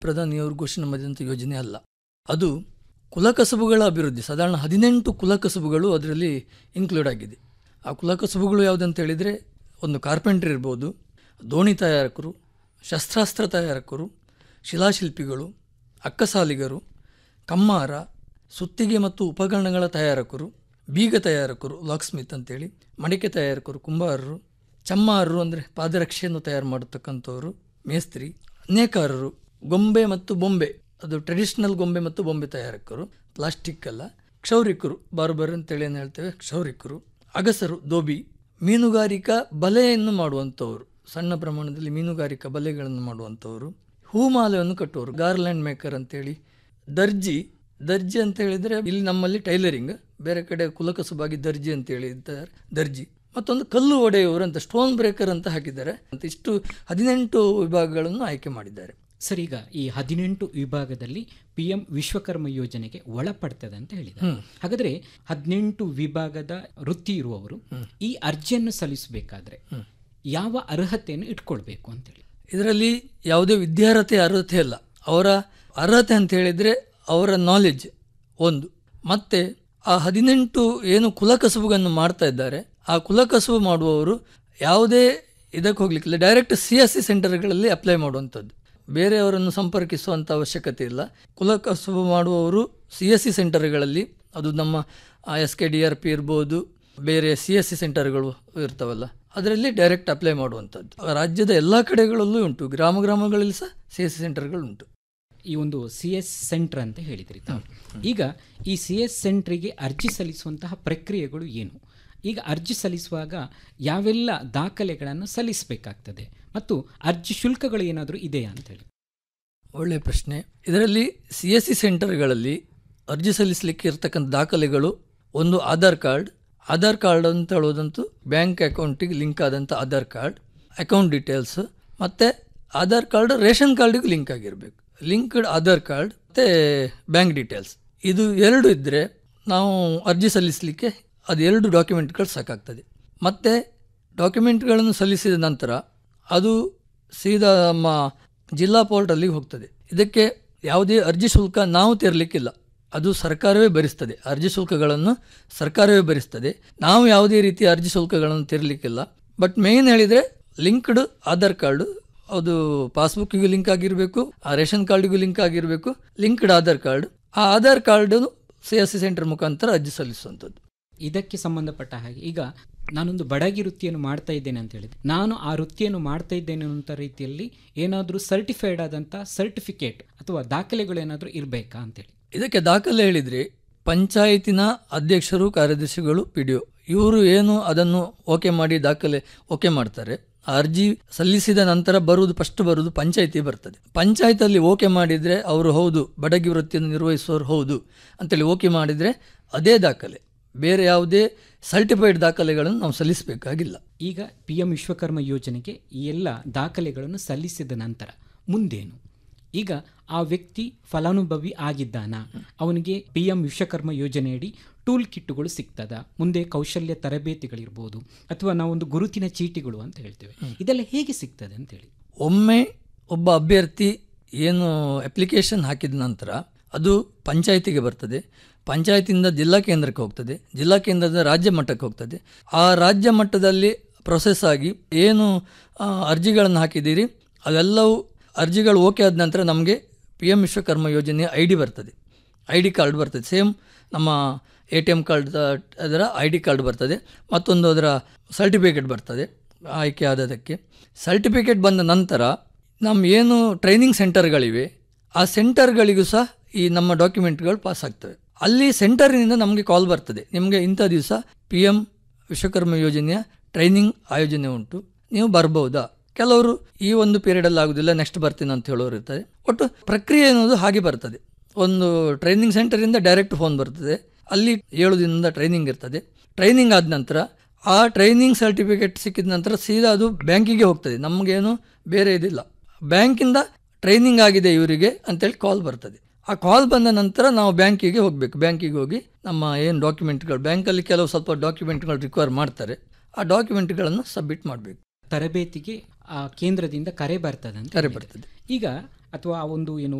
ಪ್ರಧಾನಿಯವರು ಘೋಷಣೆ ಮಾಡಿದಂಥ ಯೋಜನೆ ಅಲ್ಲ ಅದು ಕುಲಕಸಬುಗಳ ಅಭಿವೃದ್ಧಿ ಸಾಧಾರಣ ಹದಿನೆಂಟು ಕುಲಕಸಬುಗಳು ಅದರಲ್ಲಿ ಇನ್ಕ್ಲೂಡ್ ಆಗಿದೆ ಆ ಕುಲಕಸಬುಗಳು ಯಾವುದಂತ ಹೇಳಿದರೆ ಒಂದು ಕಾರ್ಪೆಂಟ್ರ್ ಇರ್ಬೋದು ದೋಣಿ ತಯಾರಕರು ಶಸ್ತ್ರಾಸ್ತ್ರ ತಯಾರಕರು ಶಿಲಾಶಿಲ್ಪಿಗಳು ಅಕ್ಕಸಾಲಿಗರು ಕಮ್ಮಾರ ಸುತ್ತಿಗೆ ಮತ್ತು ಉಪಕರಣಗಳ ತಯಾರಕರು ಬೀಗ ತಯಾರಕರು ಲಾಕ್ಸ್ಮಿತ್ ಅಂತೇಳಿ ಮಡಿಕೆ ತಯಾರಕರು ಕುಂಬಾರರು ಚಮ್ಮಾರರು ಅಂದರೆ ಪಾದರಕ್ಷೆಯನ್ನು ತಯಾರು ಮಾಡತಕ್ಕಂಥವರು ಮೇಸ್ತ್ರಿ ನೇಕಾರರು ಗೊಂಬೆ ಮತ್ತು ಬೊಂಬೆ ಅದು ಟ್ರೆಡಿಷನಲ್ ಗೊಂಬೆ ಮತ್ತು ಬೊಂಬೆ ತಯಾರಕರು ಪ್ಲಾಸ್ಟಿಕ್ ಅಲ್ಲ ಕ್ಷೌರಿಕರು ಬಾರ್ಬರ್ ಅಂತೇಳಿ ಏನು ಹೇಳ್ತೇವೆ ಕ್ಷೌರಿಕರು ಅಗಸರು ದೋಬಿ ಮೀನುಗಾರಿಕಾ ಬಲೆಯನ್ನು ಮಾಡುವಂಥವರು ಸಣ್ಣ ಪ್ರಮಾಣದಲ್ಲಿ ಮೀನುಗಾರಿಕಾ ಬಲೆಗಳನ್ನು ಮಾಡುವಂಥವರು ಹೂಮಾಲೆಯನ್ನು ಕಟ್ಟುವವರು ಗಾರ್ಲ್ಯಾಂಡ್ ಮೇಕರ್ ಅಂತೇಳಿ ದರ್ಜಿ ದರ್ಜಿ ಅಂತ ಹೇಳಿದರೆ ಇಲ್ಲಿ ನಮ್ಮಲ್ಲಿ ಟೈಲರಿಂಗ್ ಬೇರೆ ಕಡೆ ಕುಲಕಸುಬಾಗಿ ದರ್ಜಿ ಅಂತ ಹೇಳಿದ್ದಾರೆ ದರ್ಜಿ ಮತ್ತೊಂದು ಕಲ್ಲು ಒಡೆಯುವರು ಅಂತ ಸ್ಟೋನ್ ಬ್ರೇಕರ್ ಅಂತ ಹಾಕಿದ್ದಾರೆ ಅಂತ ಇಷ್ಟು ಹದಿನೆಂಟು ವಿಭಾಗಗಳನ್ನು ಆಯ್ಕೆ ಮಾಡಿದ್ದಾರೆ ಸರ್ ಈಗ ಈ ಹದಿನೆಂಟು ವಿಭಾಗದಲ್ಲಿ ಪಿ ಎಂ ವಿಶ್ವಕರ್ಮ ಯೋಜನೆಗೆ ಒಳಪಡ್ತದೆ ಅಂತ ಹೇಳಿದ್ದಾರೆ ಹಾಗಾದ್ರೆ ಹದಿನೆಂಟು ವಿಭಾಗದ ವೃತ್ತಿ ಇರುವವರು ಈ ಅರ್ಜಿಯನ್ನು ಸಲ್ಲಿಸಬೇಕಾದ್ರೆ ಯಾವ ಅರ್ಹತೆಯನ್ನು ಇಟ್ಕೊಳ್ಬೇಕು ಅಂತೇಳಿ ಇದರಲ್ಲಿ ಯಾವುದೇ ವಿದ್ಯಾರ್ಹತೆ ಅರ್ಹತೆ ಅಲ್ಲ ಅವರ ಅರ್ಹತೆ ಅಂತ ಹೇಳಿದರೆ ಅವರ ನಾಲೆಜ್ ಒಂದು ಮತ್ತೆ ಆ ಹದಿನೆಂಟು ಏನು ಕುಲಕಸುಬುಗಳನ್ನು ಮಾಡ್ತಾ ಇದ್ದಾರೆ ಆ ಕುಲಕಸುಬು ಮಾಡುವವರು ಯಾವುದೇ ಇದಕ್ಕೆ ಹೋಗ್ಲಿಕ್ಕಿಲ್ಲ ಡೈರೆಕ್ಟ್ ಸಿ ಎಸ್ ಸಿ ಸೆಂಟರ್ಗಳಲ್ಲಿ ಅಪ್ಲೈ ಮಾಡುವಂಥದ್ದು ಬೇರೆಯವರನ್ನು ಸಂಪರ್ಕಿಸುವಂಥ ಅವಶ್ಯಕತೆ ಇಲ್ಲ ಕುಲಕಸುಬು ಮಾಡುವವರು ಸಿ ಎಸ್ ಸಿ ಸೆಂಟರ್ಗಳಲ್ಲಿ ಅದು ನಮ್ಮ S K D R P ಇರ್ಬೋದು ಬೇರೆ ಸಿ ಎಸ್ ಸಿ ಸೆಂಟರ್ಗಳು ಇರ್ತಾವಲ್ಲ ಅದರಲ್ಲಿ ಡೈರೆಕ್ಟ್ ಅಪ್ಲೈ ಮಾಡುವಂಥದ್ದು ರಾಜ್ಯದ ಎಲ್ಲ ಕಡೆಗಳಲ್ಲೂ ಉಂಟು ಗ್ರಾಮ ಗ್ರಾಮಗಳಲ್ಲಿ ಸಹ ಸಿ ಎಸ್ ಸಿ ಸೆಂಟರ್ಗಳು ಉಂಟು ಈ ಒಂದು ಸಿ ಎಸ್ ಸೆಂಟರ್ ಅಂತ ಹೇಳಿದ್ರಿ ತಾವು ಈಗ ಈ ಸಿ ಎಸ್ ಸೆಂಟ್ರಿಗೆ ಅರ್ಜಿ ಸಲ್ಲಿಸುವಂತಹ ಪ್ರಕ್ರಿಯೆಗಳು ಏನು ಈಗ ಅರ್ಜಿ ಸಲ್ಲಿಸುವಾಗ ಯಾವೆಲ್ಲ ದಾಖಲೆಗಳನ್ನು ಸಲ್ಲಿಸಬೇಕಾಗ್ತದೆ ಮತ್ತು ಅರ್ಜಿ ಶುಲ್ಕಗಳು ಏನಾದರೂ ಇದೆಯಾ ಅಂತೇಳಿ ಒಳ್ಳೆಯ ಪ್ರಶ್ನೆ ಇದರಲ್ಲಿ ಸಿ ಎಸ್ ಸಿ ಸೆಂಟರ್ಗಳಲ್ಲಿ ಅರ್ಜಿ ಸಲ್ಲಿಸಲಿಕ್ಕೆ ಇರತಕ್ಕಂಥ ದಾಖಲೆಗಳು ಒಂದು ಆಧಾರ್ ಕಾರ್ಡ್ ಆಧಾರ್ ಕಾರ್ಡ್ ಅಂತ ಹೇಳೋದಂತೂ ಬ್ಯಾಂಕ್ ಅಕೌಂಟಿಗೆ ಲಿಂಕ್ ಆದಂಥ ಆಧಾರ್ ಕಾರ್ಡ್ ಅಕೌಂಟ್ ಡೀಟೇಲ್ಸ್ ಮತ್ತು ಆಧಾರ್ ಕಾರ್ಡ್ ರೇಷನ್ ಕಾರ್ಡಿಗೆ ಲಿಂಕ್ ಆಗಿರಬೇಕು ಲಿಂಕ್ಡ್ ಆಧಾರ್ ಕಾರ್ಡ್ ಮತ್ತು ಬ್ಯಾಂಕ್ ಡೀಟೇಲ್ಸ್ ಇದು ಎರಡು ಇದ್ದರೆ ನಾವು ಅರ್ಜಿ ಸಲ್ಲಿಸಲಿಕ್ಕೆ ಅದು ಎರಡು ಡಾಕ್ಯುಮೆಂಟ್ಗಳು ಸಾಕಾಗ್ತದೆ ಮತ್ತು ಡಾಕ್ಯುಮೆಂಟ್ಗಳನ್ನು ಸಲ್ಲಿಸಿದ ನಂತರ ಅದು ಸೀದಾ ನಮ್ಮ ಜಿಲ್ಲಾ ಪೋರ್ಟಲ್ಲಿಗೆ ಹೋಗ್ತದೆ ಇದಕ್ಕೆ ಯಾವುದೇ ಅರ್ಜಿ ಶುಲ್ಕ ನಾವು ತೆರಲಿಕ್ಕಿಲ್ಲ ಅದು ಸರ್ಕಾರವೇ ಭರಿಸ್ತದೆ ಅರ್ಜಿ ಶುಲ್ಕಗಳನ್ನು ಸರ್ಕಾರವೇ ಭರಿಸ್ತದೆ ನಾವು ಯಾವುದೇ ರೀತಿಯ ಅರ್ಜಿ ಶುಲ್ಕಗಳನ್ನು ತೆರಲಿಕ್ಕಿಲ್ಲ ಬಟ್ ಮೇನ್ ಹೇಳಿದರೆ ಲಿಂಕ್ಡ್ ಆಧಾರ್ ಕಾರ್ಡು ಅದು ಪಾಸ್ಬುಕ್ಕಿಗೂ ಲಿಂಕ್ ಆಗಿರಬೇಕು ಆ ರೇಷನ್ ಕಾರ್ಡಿಗೂ ಲಿಂಕ್ ಆಗಿರಬೇಕು ಲಿಂಕ್ಡ್ ಆಧಾರ್ ಕಾರ್ಡ್ ಆ Aadhaar card C S C centre ಮುಖಾಂತರ ಅರ್ಜಿ ಸಲ್ಲಿಸುವಂಥದ್ದು ಇದಕ್ಕೆ ಸಂಬಂಧಪಟ್ಟ ಹಾಗೆ ಈಗ ನಾನೊಂದು ಬಡಗಿ ವೃತ್ತಿಯನ್ನು ಮಾಡ್ತಾ ಇದ್ದೇನೆ ಅಂತ ಹೇಳಿದೆ ನಾನು ಆ ವೃತ್ತಿಯನ್ನು ಮಾಡ್ತಾ ಇದ್ದೇನೆ ಅಂತ ರೀತಿಯಲ್ಲಿ ಏನಾದರೂ ಸರ್ಟಿಫೈಡ್ ಆದಂಥ ಸರ್ಟಿಫಿಕೇಟ್ ಅಥವಾ ದಾಖಲೆಗಳು ಏನಾದರೂ ಇರಬೇಕಾ ಅಂತೇಳಿ ಇದಕ್ಕೆ ದಾಖಲೆ ಹೇಳಿದರೆ ಪಂಚಾಯತಿನ ಅಧ್ಯಕ್ಷರು ಕಾರ್ಯದರ್ಶಿಗಳು ಪಿ ಡಿ ಒ ಇವರು ಏನು ಅದನ್ನು ಓಕೆ ಮಾಡಿ ದಾಖಲೆ ಓಕೆ ಮಾಡ್ತಾರೆ ಆ ಅರ್ಜಿ ಸಲ್ಲಿಸಿದ ನಂತರ ಬರುವುದು ಫಸ್ಟ್ ಬರುವುದು ಪಂಚಾಯತಿ ಬರ್ತದೆ ಪಂಚಾಯತಲ್ಲಿ ಓಕೆ ಮಾಡಿದರೆ ಅವರು ಹೌದು ಬಡಗಿ ವೃತ್ತಿಯನ್ನು ನಿರ್ವಹಿಸುವವರು ಹೌದು ಅಂತೇಳಿ ಓಕೆ ಮಾಡಿದರೆ ಅದೇ ದಾಖಲೆ ಬೇರೆ ಯಾವುದೇ ಸರ್ಟಿಫೈಡ್ ದಾಖಲೆಗಳನ್ನು ನಾವು ಸಲ್ಲಿಸಬೇಕಾಗಿಲ್ಲ ಈಗ ಪಿ ಎಂ ವಿಶ್ವಕರ್ಮ ಯೋಜನೆಗೆ ಈ ಎಲ್ಲ ದಾಖಲೆಗಳನ್ನು ಸಲ್ಲಿಸಿದ ನಂತರ ಮುಂದೇನು ಈಗ ಆ ವ್ಯಕ್ತಿ ಫಲಾನುಭವಿ ಆಗಿದ್ದಾನ ಅವನಿಗೆ ಪಿ ಎಂ ವಿಶ್ವಕರ್ಮ ಯೋಜನೆಯಡಿ ಟೂಲ್ ಕಿಟ್ಟುಗಳು ಸಿಗ್ತದ ಮುಂದೆ ಕೌಶಲ್ಯ ತರಬೇತಿಗಳಿರ್ಬೋದು ಅಥವಾ ನಾವೊಂದು ಗುರುತಿನ ಚೀಟಿಗಳು ಅಂತ ಹೇಳ್ತೇವೆ ಇದೆಲ್ಲ ಹೇಗೆ ಸಿಗ್ತದೆ ಅಂತೇಳಿ ಒಮ್ಮೆ ಒಬ್ಬ ಅಭ್ಯರ್ಥಿ ಏನು ಅಪ್ಲಿಕೇಶನ್ ಹಾಕಿದ ನಂತರ ಅದು ಪಂಚಾಯತಿಗೆ ಬರ್ತದೆ ಪಂಚಾಯತಿಯಿಂದ ಜಿಲ್ಲಾ ಕೇಂದ್ರಕ್ಕೆ ಹೋಗ್ತದೆ ಜಿಲ್ಲಾ ಕೇಂದ್ರದ ರಾಜ್ಯ ಮಟ್ಟಕ್ಕೆ ಹೋಗ್ತದೆ ಆ ರಾಜ್ಯ ಮಟ್ಟದಲ್ಲಿ ಪ್ರೊಸೆಸ್ ಆಗಿ ಏನು ಆ, ಅರ್ಜಿಗಳನ್ನು ಹಾಕಿದ್ದೀರಿ ಅವೆಲ್ಲವೂ ಅರ್ಜಿಗಳು ಓಕೆ ಆದ ನಂತರ ನಮಗೆ ಪಿ ಎಂ ವಿಶ್ವಕರ್ಮ ಯೋಜನೆಯ ಐ ಡಿ ಬರ್ತದೆ ಐ ಡಿ ಕಾರ್ಡ್ ಬರ್ತದೆ ಸೇಮ್ ನಮ್ಮ ಎ ಟಿ ಎಮ್ ಕಾರ್ಡ್ ಅದರ ಐ ಡಿ ಕಾರ್ಡ್ ಬರ್ತದೆ ಮತ್ತೊಂದು ಅದರ ಸರ್ಟಿಫಿಕೇಟ್ ಬರ್ತದೆ ಆಯ್ಕೆ ಆದದಕ್ಕೆ ಸರ್ಟಿಫಿಕೇಟ್ ಬಂದ ನಂತರ ನಮ್ಮ ಏನು ಟ್ರೈನಿಂಗ್ ಸೆಂಟರ್ಗಳಿವೆ ಆ ಸೆಂಟರ್ಗಳಿಗೂ ಸಹ ಈ ನಮ್ಮ ಡಾಕ್ಯುಮೆಂಟ್ಗಳು ಪಾಸ್ ಆಗ್ತವೆ ಅಲ್ಲಿ ಸೆಂಟರಿನಿಂದ ನಮಗೆ ಕಾಲ್ ಬರ್ತದೆ ನಿಮಗೆ ಇಂಥ ದಿವಸ ಪಿ ಎಂ ವಿಶ್ವಕರ್ಮ ಯೋಜನೆಯ ಟ್ರೈನಿಂಗ್ ಆಯೋಜನೆ ಉಂಟು ನೀವು ಬರ್ಬೋದಾ ಕೆಲವರು ಈ ಒಂದು ಪೀರಿಯಡಲ್ಲಿ ಆಗೋದಿಲ್ಲ ನೆಕ್ಸ್ಟ್ ಬರ್ತೀನಿ ಅಂತ ಹೇಳೋರು ಇರ್ತಾರೆ ಒಟ್ಟು ಪ್ರಕ್ರಿಯೆ ಅನ್ನೋದು ಹಾಗೆ ಬರ್ತದೆ ಒಂದು ಟ್ರೈನಿಂಗ್ ಸೆಂಟರಿಂದ ಡೈರೆಕ್ಟ್ ಫೋನ್ ಬರ್ತದೆ ಅಲ್ಲಿ ಏಳು ದಿನದ ಟ್ರೈನಿಂಗ್ ಇರ್ತದೆ ಟ್ರೈನಿಂಗ್ ಆದ ನಂತರ ಆ ಟ್ರೈನಿಂಗ್ ಸರ್ಟಿಫಿಕೇಟ್ ಸಿಕ್ಕಿದ ನಂತರ ಸೀದಾ ಅದು ಬ್ಯಾಂಕಿಗೆ ಹೋಗ್ತದೆ ನಮಗೇನು ಬೇರೆ ಇದಿಲ್ಲ ಬ್ಯಾಂಕಿಂದ ಟ್ರೈನಿಂಗ್ ಆಗಿದೆ ಇವರಿಗೆ ಅಂತೇಳಿ ಕಾಲ್ ಬರ್ತದೆ ಆ ಕಾಲ್ ಬಂದ ನಂತರ ನಾವು ಬ್ಯಾಂಕಿಗೆ ಹೋಗಬೇಕು ಬ್ಯಾಂಕಿಗೆ ಹೋಗಿ ನಮ್ಮ ಏನು ಡಾಕ್ಯುಮೆಂಟ್ಗಳು ಬ್ಯಾಂಕಲ್ಲಿ ಕೆಲವು ಸ್ವಲ್ಪ ಡಾಕ್ಯುಮೆಂಟ್ಗಳು ರಿಕ್ವೈರ್ ಮಾಡ್ತಾರೆ ಆ ಡಾಕ್ಯುಮೆಂಟ್ಗಳನ್ನು ಸಬ್ಮಿಟ್ ಮಾಡಬೇಕು ತರಬೇತಿಗೆ ಆ ಕೇಂದ್ರದಿಂದ ಕರೆ ಬರ್ತದೆ ಅಂತ ಕರೆ ಹೇಳಿದ್ರೆ. ಬರ್ತದೆ ಈಗ ಅಥವಾ ಆ ಒಂದು ಏನು